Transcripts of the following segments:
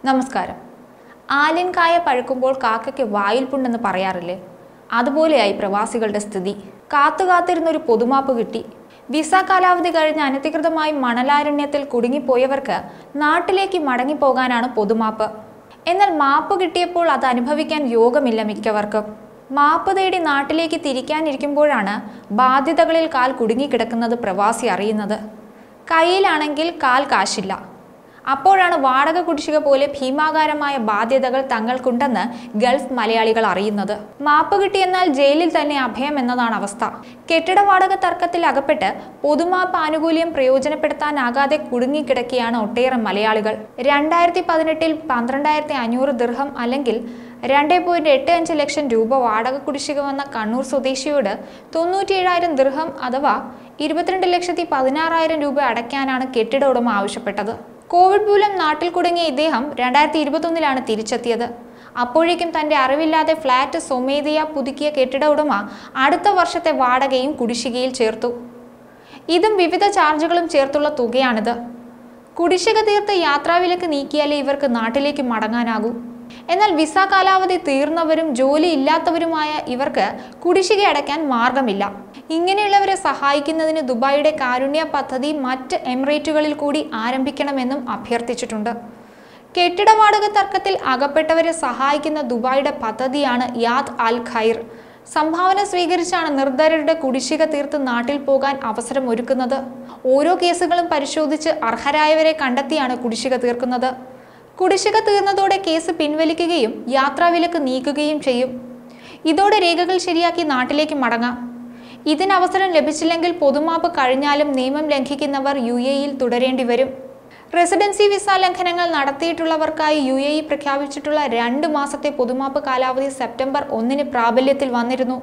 നമസ്കാരം ആലിൻ കായ പഴുക്കുമ്പോൾ കാക്കയ്ക്ക് വായിൽ പുണ്ടെന്ന് പറയാറില്ലേ അതുപോലെയായി പ്രവാസികളുടെ സ്ഥിതി കാത്തു കാത്തിരുന്ന ഒരു പൊതുമാപ്പ് കിട്ടി വിസ കാലാവധി കഴിഞ്ഞ് അനധികൃതമായി മണലാരണ്യത്തിൽ കുടുങ്ങിപ്പോയവർക്ക് നാട്ടിലേക്ക് മടങ്ങിപ്പോകാനാണ് പൊതുമാപ്പ് എന്നാൽ മാപ്പ് കിട്ടിയപ്പോൾ അത് അനുഭവിക്കാൻ യോഗമില്ല മിക്കവർക്കും മാപ്പ് തേടി നാട്ടിലേക്ക് തിരിക്കാനിരിക്കുമ്പോഴാണ് ബാധ്യതകളിൽ കാൽ കുടുങ്ങിക്കിടക്കുന്നത് പ്രവാസി അറിയുന്നത് കയ്യിലാണെങ്കിൽ കാൽ കാശില്ല അപ്പോഴാണ് വാടക കുടിശ്ശിക പോലെ ഭീമാകാരമായ ബാധ്യതകൾ തങ്ങൾക്കുണ്ടെന്ന് ഗൾഫ് മലയാളികൾ അറിയുന്നത് മാപ്പ് കിട്ടിയെന്നാൽ ജയിലിൽ തന്നെ അഭയം എന്നതാണ് അവസ്ഥ കെട്ടിട വാടക തർക്കത്തിൽ അകപ്പെട്ട് പൊതുമാപ്പ് ആനുകൂല്യം പ്രയോജനപ്പെടുത്താനാകാതെ കുടുങ്ങിക്കിടക്കുകയാണ് ഒട്ടേറെ മലയാളികൾ രണ്ടായിരത്തി പതിനെട്ടിൽ പന്ത്രണ്ടായിരത്തി അഞ്ഞൂറ് ദീർഘം അല്ലെങ്കിൽ രണ്ട് പോയിന്റ് എട്ട് അഞ്ച് ലക്ഷം രൂപ വാടക കുടിശ്ശിക വന്ന കണ്ണൂർ സ്വദേശിയോട് തൊണ്ണൂറ്റിയേഴായിരം ദീർഘം അഥവാ ഇരുപത്തിരണ്ട് ലക്ഷത്തി പതിനാറായിരം രൂപ അടയ്ക്കാനാണ് കെട്ടിട ഉടമ ആവശ്യപ്പെട്ടത് കോവിഡ് മൂലം നാട്ടിൽ കുടുങ്ങിയ ഇദ്ദേഹം രണ്ടായിരത്തി ഇരുപത്തൊന്നിലാണ് തിരിച്ചെത്തിയത് അപ്പോഴേക്കും തന്റെ അറിവില്ലാതെ ഫ്ളാറ്റ് സ്വമേധയാ പുതുക്കിയ കെട്ടിട ഉടമ അടുത്ത വർഷത്തെ വാടകയും കുടിശ്ശികയിൽ ചേർത്തു ഇതും വിവിധ ചാർജുകളും ചേർത്തുള്ള തുകയാണിത് കുടിശ്ശിക തീർത്ത് യാത്രാവിലക്ക് നീക്കിയാലേ ഇവർക്ക് നാട്ടിലേക്ക് മടങ്ങാനാകൂ എന്നാൽ വിസ കാലാവധി തീർന്നവരും ജോലി ഇല്ലാത്തവരുമായ ഇവർക്ക് കുടിശ്ശിക അടയ്ക്കാൻ മാർഗമില്ല ഇങ്ങനെയുള്ളവരെ സഹായിക്കുന്നതിന് ദുബായിയുടെ കാരുണ്യ പദ്ധതി മറ്റ് എമിറേറ്റുകളിൽ കൂടി ആരംഭിക്കണമെന്നും അഭ്യർത്ഥിച്ചിട്ടുണ്ട് കെട്ടിട വാടക തർക്കത്തിൽ അകപ്പെട്ടവരെ സഹായിക്കുന്ന ദുബായിയുടെ പദ്ധതിയാണ് യാദ് അൽ ഖൈർ സംഭാവന സ്വീകരിച്ചാണ് നിർദ്ധരരുടെ കുടിശ്ശിക തീർത്ത് നാട്ടിൽ പോകാൻ അവസരം ഒരുക്കുന്നത് ഓരോ കേസുകളും പരിശോധിച്ച് അർഹരായവരെ കണ്ടെത്തിയാണ് കുടിശ്ശിക തീർക്കുന്നത് കുടിശ്ശിക തീർന്നതോടെ കേസ് പിൻവലിക്കുകയും യാത്രാവിലക്ക് നീക്കുകയും ചെയ്യും ഇതോടെ രേഖകൾ ശരിയാക്കി നാട്ടിലേക്ക് മടങ്ങാം ഇതിന് അവസരം ലഭിച്ചില്ലെങ്കിൽ പൊതുമാപ്പ് കഴിഞ്ഞാലും നിയമം ലംഘിക്കുന്നവർ യു എയിൽ തുടരേണ്ടി വരും റെസിഡൻസി വിസ ലംഘനങ്ങൾ നടത്തിയിട്ടുള്ളവർക്കായി യു എ ഇ പ്രഖ്യാപിച്ചിട്ടുള്ള രണ്ട് മാസത്തെ പൊതുമാപ്പ് കാലാവധി സെപ്റ്റംബർ ഒന്നിന് പ്രാബല്യത്തിൽ വന്നിരുന്നു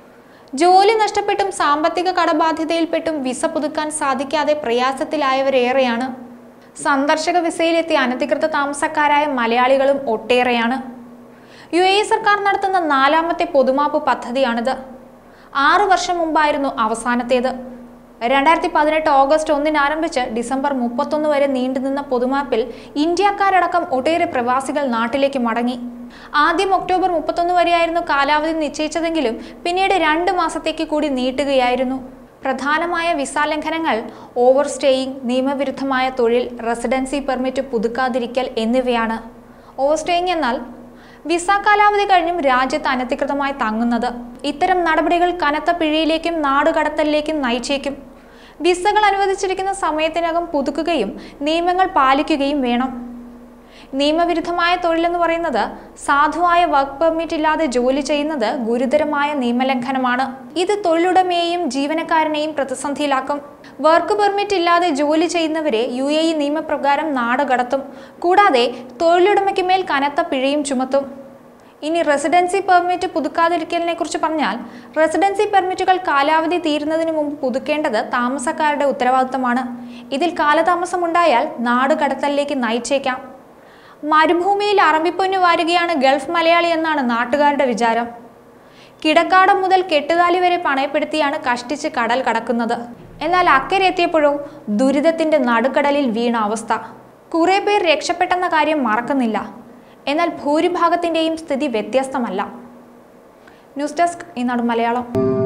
ജോലി നഷ്ടപ്പെട്ടും സാമ്പത്തിക കടബാധ്യതയിൽപ്പെട്ടും വിസ പുതുക്കാൻ സാധിക്കാതെ പ്രയാസത്തിലായവരേറെയാണ് സന്ദർശക വിസയിലെത്തിയ അനധികൃത താമസക്കാരായ മലയാളികളും ഒട്ടേറെയാണ് യു എ സർക്കാർ നടത്തുന്ന നാലാമത്തെ പൊതുമാപ്പ് പദ്ധതിയാണിത് ആറു വർഷം മുമ്പായിരുന്നു അവസാനത്തേത് രണ്ടായിരത്തി പതിനെട്ട് ഓഗസ്റ്റ് ഒന്നിന് ആരംഭിച്ച് ഡിസംബർ മുപ്പത്തൊന്ന് വരെ നീണ്ടുനിന്ന പൊതുമാപ്പിൽ ഇന്ത്യക്കാരടക്കം ഒട്ടേറെ പ്രവാസികൾ നാട്ടിലേക്ക് മടങ്ങി ആദ്യം ഒക്ടോബർ മുപ്പത്തൊന്ന് വരെയായിരുന്നു കാലാവധി നിശ്ചയിച്ചതെങ്കിലും പിന്നീട് രണ്ട് മാസത്തേക്ക് കൂടി നീട്ടുകയായിരുന്നു പ്രധാനമായ വിസ ലംഘനങ്ങൾ ഓവർ സ്റ്റേയിങ് നിയമവിരുദ്ധമായ തൊഴിൽ റെസിഡൻസി പെർമിറ്റ് പുതുക്കാതിരിക്കൽ എന്നിവയാണ് ഓവർ സ്റ്റേയിങ് എന്നാൽ വിസ കാലാവധി കഴിഞ്ഞും രാജ്യത്ത് അനധികൃതമായി തങ്ങുന്നത് ഇത്തരം നടപടികൾ കനത്ത പിഴയിലേക്കും നാടുകടത്തലിലേക്കും നയിച്ചേക്കും വിസകൾ അനുവദിച്ചിരിക്കുന്ന സമയത്തിനകം പുതുക്കുകയും നിയമങ്ങൾ പാലിക്കുകയും വേണം നിയമവിരുദ്ധമായ തൊഴിലെന്ന് പറയുന്നത് സാധുവായ വർക്ക് പെർമിറ്റ് ഇല്ലാതെ ജോലി ചെയ്യുന്നത് ഗുരുതരമായ നിയമലംഘനമാണ് ഇത് തൊഴിലുടമയെയും ജീവനക്കാരനെയും പ്രതിസന്ധിയിലാക്കും വർക്ക് പെർമിറ്റ് ഇല്ലാതെ ജോലി ചെയ്യുന്നവരെ യു എ ഇ നിയമപ്രകാരം നാട് കടത്തും കൂടാതെ തൊഴിലുടമയ്ക്ക് മേൽ കനത്ത പിഴയും ചുമത്തും ഇനി റെസിഡൻസി പെർമിറ്റ് പുതുക്കാതിരിക്കലിനെ കുറിച്ച് പറഞ്ഞാൽ റെസിഡൻസി പെർമിറ്റുകൾ കാലാവധി തീരുന്നതിന് മുമ്പ് പുതുക്കേണ്ടത് താമസക്കാരുടെ ഉത്തരവാദിത്തമാണ് ഇതിൽ കാലതാമസം ഉണ്ടായാൽ നാട് കടത്തലിലേക്ക് നയിച്ചേക്കാം മരുഭൂമിയിൽ അറബിപ്പൊന്നു വാരുകയാണ് ഗൾഫ് മലയാളി എന്നാണ് നാട്ടുകാരുടെ വിചാരം കിടക്കാടം മുതൽ കെട്ടുതാലി വരെ പണയപ്പെടുത്തിയാണ് കഷ്ടിച്ച് കടൽ കടക്കുന്നത് എന്നാൽ അക്കരെ എത്തിയപ്പോഴോ ദുരിതത്തിന്റെ നടുക്കടലിൽ വീണ അവസ്ഥ കുറെ പേർ രക്ഷപ്പെട്ടെന്ന കാര്യം മറക്കുന്നില്ല എന്നാൽ ഭൂരിഭാഗത്തിന്റെയും സ്ഥിതി വ്യത്യസ്തമല്ല ന്യൂസ് ഡെസ്ക് ഈനാട് മലയാളം